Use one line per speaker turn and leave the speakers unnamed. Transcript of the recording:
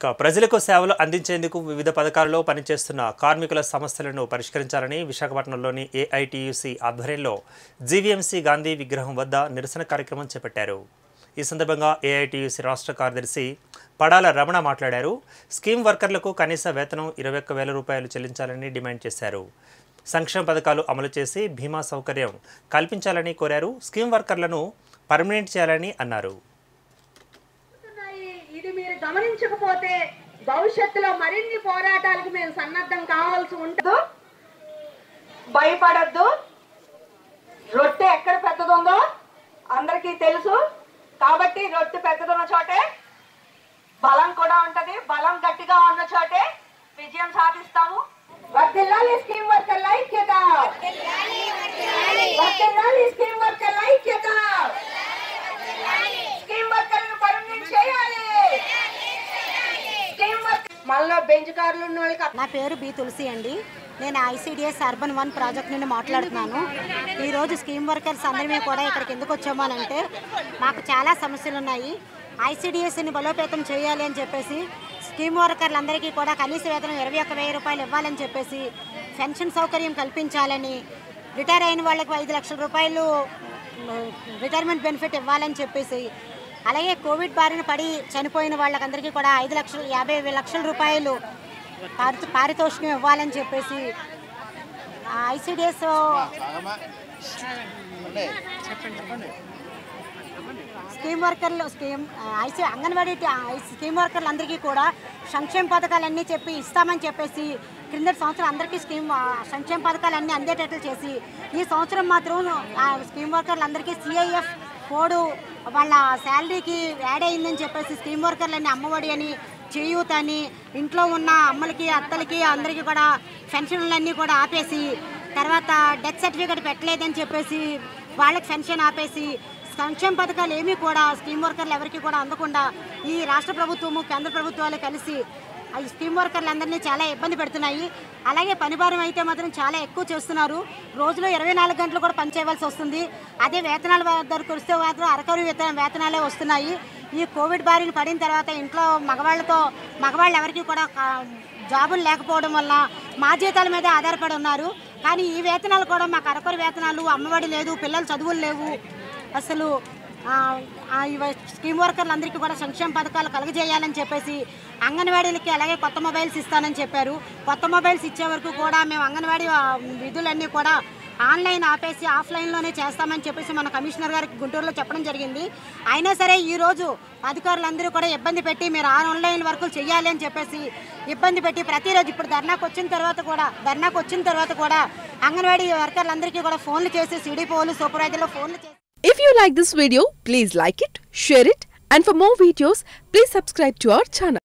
ఇక ప్రజలకు సేవలు అందించేందుకు వివిధ పథకాలలో పనిచేస్తున్న కార్మికుల సమస్యలను పరిష్కరించాలని విశాఖపట్నంలోని ఏఐటియుసి ఆధ్వర్యంలో జీవీఎంసీ గాంధీ విగ్రహం వద్ద నిరసన కార్యక్రమం చేపట్టారు ఈ సందర్భంగా ఏఐటియుసి రాష్ట్ర కార్యదర్శి పడాల రమణ మాట్లాడారు స్కీమ్ వర్కర్లకు కనీస వేతనం ఇరవై ఒక్క వేల రూపాయలు చెల్లించాలని డిమాండ్ చేశారు సంక్షేమ పథకాలు అమలు చేసి బీమా సౌకర్యం కల్పించాలని కోరారు స్కీమ్ వర్కర్లను పర్మనెంట్ చేయాలని అన్నారు
ఉన్నాయి. ఇది మీరు గమనించకపోతే భవిష్యత్తులో మరిన్ని పోరాటాలకు మేము సన్నద్ధం కావాల్సి ఉంటుంది భయపడద్దు రొట్టె ఎక్కడ పెద్దదుందో అందరికీ తెలుసు కాబట్టి రొట్టె పెద్దదున్న చోటే బలం కూడా ఉంటది బలం గట్టిగా ఉన్న చోటే విజయం సాధిస్తాము వర్తిల్లాలి స్కీమ్ వర్కర్ ఐక్యత వర్తిల్లాలి స్కీమ్ వర్కర్ ఐక్యత స్కీమ్ వర్కర్లను పర్మనెంట్ చేయాలి స్కీమ్ వర్కర్ మనలో బెంచ్ కార్లు ఉన్న వాళ్ళకి
నా పేరు బి తులసి అండి నేను ఐసీడిఎస్ అర్బన్ వన్ ప్రాజెక్ట్ నుండి మాట్లాడుతున్నాను ఈరోజు స్కీమ్ వర్కర్స్ అందరినీ కూడా ఇక్కడికి ఎందుకు వచ్చాము అని అంటే మాకు చాలా సమస్యలు ఉన్నాయి ఐసీడిఎస్ని బలోపేతం చేయాలి అని చెప్పేసి స్కీమ్ వర్కర్లందరికీ కూడా కనీస వేతనం ఇరవై ఒక్క వెయ్యి రూపాయలు ఇవ్వాలని చెప్పేసి పెన్షన్ సౌకర్యం కల్పించాలని రిటైర్ అయిన వాళ్ళకి ఐదు లక్షల రూపాయలు మ్, రిటైర్మెంట్ బెనిఫిట్ ఇవ్వాలని చెప్పేసి అలాగే కోవిడ్ బారిన పడి చనిపోయిన వాళ్ళకందరికీ కూడా ఐదు లక్షలు యాభై వేల లక్షల రూపాయలు పారి- పారితోషికం ఇవ్వాలని చెప్పేసి ఐసీడిఎస్ స్కీమ్ వర్కర్లు స్కీమ్ ఐసీ అంగన్వాడీ ట- స్కీమ్ వర్కర్లు అందరికీ కూడా సంక్షేమ పథకాలన్నీ చెప్పి ఇస్తామని చెప్పేసి క్రింద సంవత్సరం అందరికీ స్కీమ్ ఆ, సంక్షేమ పథకాలన్నీ అందేటట్లు చేసి ఈ సంవత్సరం మాత్రం ఆ స్కీమ్ వర్కర్లు అందరికీ సిఐఎఫ్ కోడ్ వాళ్ళ శాలరీకి యాడ్ అయిందని చెప్పేసి స్కీమ్ వర్కర్లన్నీ అమ్మఒడి అని చేయూత అని ఇంట్లో ఉన్న అమ్మలకి అత్తలకి అందరికీ కూడా పెన్షన్లన్నీ కూడా ఆపేసి తర్వాత డెత్ సర్టిఫికేట్ పెట్టలేదని చెప్పేసి వాళ్ళకి పెన్షన్ ఆపేసి సంక్షేమ పథకాలు ఏమీ కూడా స్కీమ్ వర్కర్లు ఎవరికి కూడా అందకుండా ఈ రాష్ట్ర ప్రభుత్వము కేంద్ర ప్రభుత్వాలు కలిసి ఆ ఈ స్కీమ్ వర్కర్లందరినీ చాలా ఇబ్బంది పెడుతున్నాయి అలాగే పనిభారం అయితే మాత్రం చాలా ఎక్కువ చేస్తున్నారు రోజులో ఇరవై నాలుగు గంటలు కూడా పని చేయవలసి వస్తుంది అదే వేతనాల దగ్గరకు వస్తే మాత్రం అరకరు వేతన వేతనాలే వస్తున్నాయి ఈ కోవిడ్ బారిన పడిన తర్వాత ఇంట్లో మగవాళ్ళతో మగవాళ్ళు ఎవరికి కూడా కా- జాబులు లేకపోవడం వల్ల మా జీతాల మీద ఆధారపడి ఉన్నారు కానీ ఈ వేతనాలు కూడా మాకు అరకొర వేతనాలు అమ్మఒడి లేదు పిల్లల చదువులు లేవు అసలు ఆ, ఆ ఇవ స్కీమ్ వర్కర్లందరికీ కూడా సంక్షేమ పథకాలు కలుగజేయాలని చెప్పేసి అంగన్వాడీలకి అలాగే కొత్త మొబైల్స్ ఇస్తానని చెప్పారు కొత్త మొబైల్స్ ఇచ్చే వరకు కూడా మేము అంగన్వాడీ ఆ, విధులన్నీ కూడా ఆన్లైన్ ఆపేసి ఆఫ్లైన్లోనే చేస్తామని చెప్పేసి మన కమిషనర్ గారికి గుంటూరులో చెప్పడం జరిగింది అయినా సరే ఈరోజు అధికారులందరూ కూడా ఇబ్బంది పెట్టి మీరు ఆన్లైన్ వర్కులు చేయాలి అని చెప్పేసి ఇబ్బంది పెట్టి ప్రతిరోజు ఇప్పుడు ధర్నాకు వచ్చిన తర్వాత కూడా ధర్నాకు వచ్చిన తర్వాత కూడా అంగన్వాడీ వర్కర్లందరికీ కూడా ఫోన్లు చేసి సిడిపోలు సూపర్వైజర్లు ఫోన్లు చేసి
If you like this video, please like it, share it, and for more videos, please subscribe to our channel.